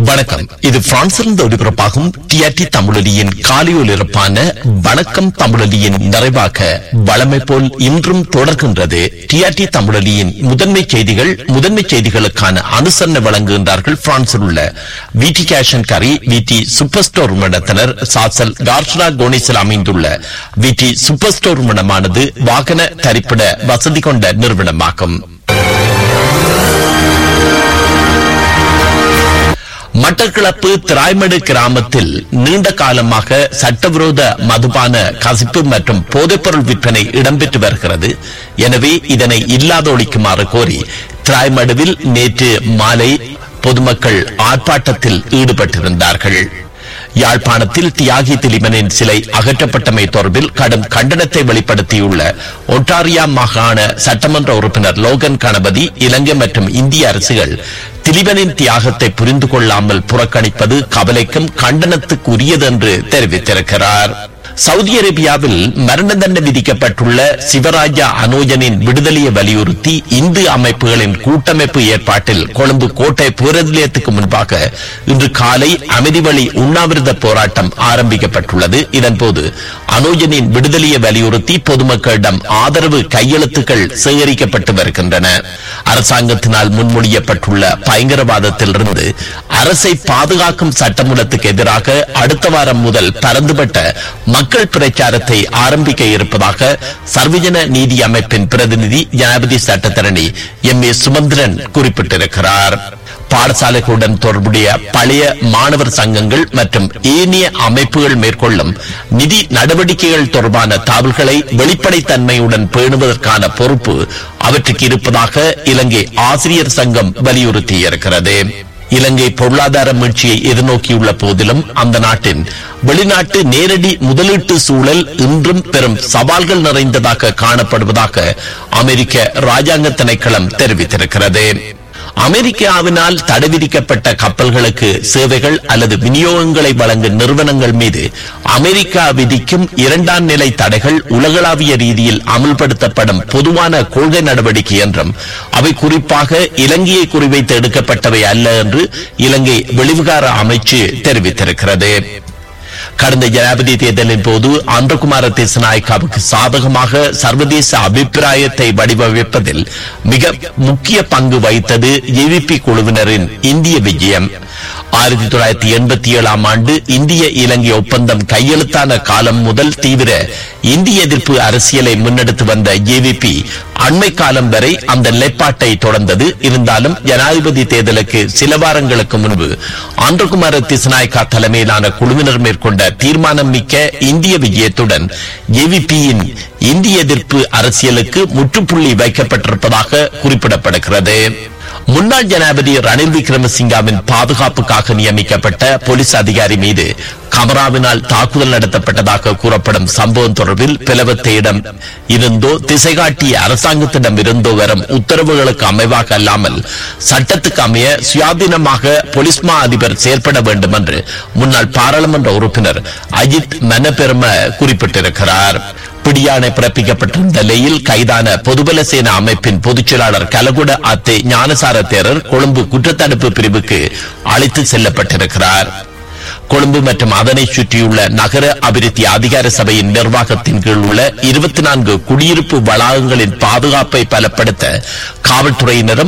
வணக்கம் இது பிரான்சிலிருந்து ஒளிபரப்பாகும் டிஆர்டி தமிழொலியின் காலியொலிபரப்பான வணக்கம் தமிழொலியின் நிறைவாக வளமை போல் இன்றும் தொடர்கின்றது டிஆர்டி தமிழொலியின் முதன்மை செய்திகள் முதன்மை செய்திகளுக்கான அனுசரணை வழங்குகின்றார்கள் பிரான்சில் உள்ள விடி கேஷன் கரி விடி சூப்பர் ஸ்டோர் நிறுவனத்தினர் சாசல் கார்ஷனா கோனிஸில் அமைந்துள்ள விடி சூப்பர் ஸ்டோர் நிறுவனமானது வாகன தரிப்பிட வசதி கொண்ட நிறுவனமாகும் மட்டக்களப்பு திராய்மடு கிராமத்தில் நீண்ட காலமாக சட்டவிரோத மதுபான கசிப்பு மற்றும் போதைப்பொருள் விற்பனை இடம்பெற்று வருகிறது எனவே இதனை இல்லாத ஒழிக்குமாறு கோரி திராய்மடுவில் நேற்று மாலை பொதுமக்கள் ஆர்ப்பாட்டத்தில் ஈடுபட்டிருந்தார்கள் யாழ்ப்பாணத்தில் தியாகி திலிமனின் சிலை அகற்றப்பட்டமை தொடர்பில் கடும் கண்டனத்தை வெளிப்படுத்தியுள்ள ஒன்டாரியா மாகாண சட்டமன்ற உறுப்பினர் லோகன் கணபதி இலங்கை மற்றும் இந்திய அரசுகள் திலிபனின் தியாகத்தை புரிந்து கொள்ளாமல் புறக்கணிப்பது கவலைக்கும் கண்டனத்துக்குரியது என்று தெரிவித்திருக்கிறார் சவுதி அரேபியாவில் மரண தண்டனை விதிக்கப்பட்டுள்ள சிவராஜா அனோஜனின் விடுதலையை வலியுறுத்தி இந்து அமைப்புகளின் கூட்டமைப்பு ஏற்பாட்டில் கொழும்பு கோட்டை பேரநிலையத்துக்கு முன்பாக இன்று காலை அமைதி வழி உண்ணாவிரத போராட்டம் ஆரம்பிக்கப்பட்டுள்ளது இதன்போது அனோஜனின் விடுதலையை வலியுறுத்தி பொதுமக்களிடம் ஆதரவு கையெழுத்துக்கள் சேகரிக்கப்பட்டு வருகின்றன அரசாங்கத்தினால் முன்மொழியப்பட்டுள்ள பயங்கரவாதத்திலிருந்து அரசை பாதுகாக்கும் சட்டமூலத்துக்கு எதிராக அடுத்த வாரம் முதல் பரந்துபட்ட மக்கள் பிரச்சாரத்தை ஆரம்பிக்க இருப்பதாக சர்வஜன நீதி அமைப்பின் பிரதிநிதி ஜனாதிபதி சட்டத்தரணி எம் ஏ சுமந்திரன் குறிப்பிட்டிருக்கிறார் பாடசாலைகளுடன் தொடர்புடைய பழைய மாணவர் சங்கங்கள் மற்றும் ஏனைய அமைப்புகள் மேற்கொள்ளும் நிதி நடவடிக்கைகள் தொடர்பான தகவல்களை வெளிப்படைத்தன்மையுடன் பேணுவதற்கான பொறுப்பு அவற்றுக்கு இருப்பதாக இலங்கை ஆசிரியர் சங்கம் வலியுறுத்தியிருக்கிறது இலங்கை பொருளாதார மீழ்ச்சியை எதிர்நோக்கியுள்ள போதிலும் அந்த நாட்டின் வெளிநாட்டு நேரடி முதலீட்டு சூழல் இன்றும் பெரும் சவால்கள் நிறைந்ததாக காணப்படுவதாக அமெரிக்க ராஜாங்க திணைக்களம் தெரிவித்திருக்கிறது அமெரிக்காவினால் தடை விதிக்கப்பட்ட கப்பல்களுக்கு சேவைகள் அல்லது விநியோகங்களை வழங்கும் நிறுவனங்கள் மீது அமெரிக்கா விதிக்கும் இரண்டாம் நிலை தடைகள் உலகளாவிய ரீதியில் அமல்படுத்தப்படும் பொதுவான கொள்கை நடவடிக்கை என்றும் அவை குறிப்பாக இலங்கையை குறிவைத்து எடுக்கப்பட்டவை அல்ல என்று இலங்கை வெளிவிகார அமைச்சு தெரிவித்திருக்கிறது கடந்த ஜனாதிபதி தேர்தலின் போது ஆந்திரகுமார தேசநாயக்காவுக்கு சாதகமாக சர்வதேச அபிப்பிராயத்தை வடிவமைப்பதில் மிக முக்கிய பங்கு வகித்தது ஏவிபி குழுவினரின் இந்திய விஜயம் ஆயிரத்தி தொள்ளாயிரத்தி எண்பத்தி ஏழாம் ஆண்டு இந்திய இலங்கை ஒப்பந்தம் கையெழுத்தான காலம் முதல் தீவிர இந்திய எதிர்ப்பு அரசியலை முன்னெடுத்து வந்த ஏவிபி அண்மை காலம் வரை அந்த நிலைப்பாட்டை தொடர்ந்தது இருந்தாலும் ஜனாதிபதி தேர்தலுக்கு சில வாரங்களுக்கு முன்பு ஆந்திரகுமார திசநாயக்கா தலைமையிலான குழுவினர் மேற்கொண்ட தீர்மானம் மிக்க இந்திய விஜயத்துடன் ஏவிபியின் இந்திய எதிர்ப்பு அரசியலுக்கு முற்றுப்புள்ளி வைக்கப்பட்டிருப்பதாக குறிப்பிடப்படுகிறது முன்னாள் ஜனாதிபதி ரணில் விக்ரமசிங்காவின் பாதுகாப்புக்காக நியமிக்கப்பட்ட போலீஸ் அதிகாரி மீது கமராவினால் தாக்குதல் நடத்தப்பட்டதாக கூறப்படும் சம்பவம் தொடர்பில் பிளவத்தையிடம் இருந்தோ திசை காட்டிய அரசாங்கத்திடம் இருந்தோ வரும் உத்தரவுகளுக்கு அமைவாக அல்லாமல் சட்டத்துக்கு அமைய சுயாதீனமாக போலீஸ் மா அதிபர் செயற்பட வேண்டும் என்று முன்னாள் பாராளுமன்ற உறுப்பினர் அஜித் மனப்பெரும குறிப்பிட்டிருக்கிறார் பிடியாணை பிறப்பிக்கப்பட்டிருந்த நிலையில் கைதான பொதுபல சேனா அமைப்பின் பொதுச் செயலாளர் கலகுட அத்தே ஞானசார தேரர் கொழும்பு குற்றத்தடுப்பு பிரிவுக்கு அழைத்து செல்லப்பட்டிருக்கிறார் கொழும்பு மற்றும் அதனை சுற்றியுள்ள நகர அபிவிருத்தி அதிகார சபையின் நிர்வாகத்தின் கீழ் உள்ள இருபத்தி நான்கு குடியிருப்பு வளாகங்களின் பாதுகாப்பை பலப்படுத்த காவல்துறையினரும்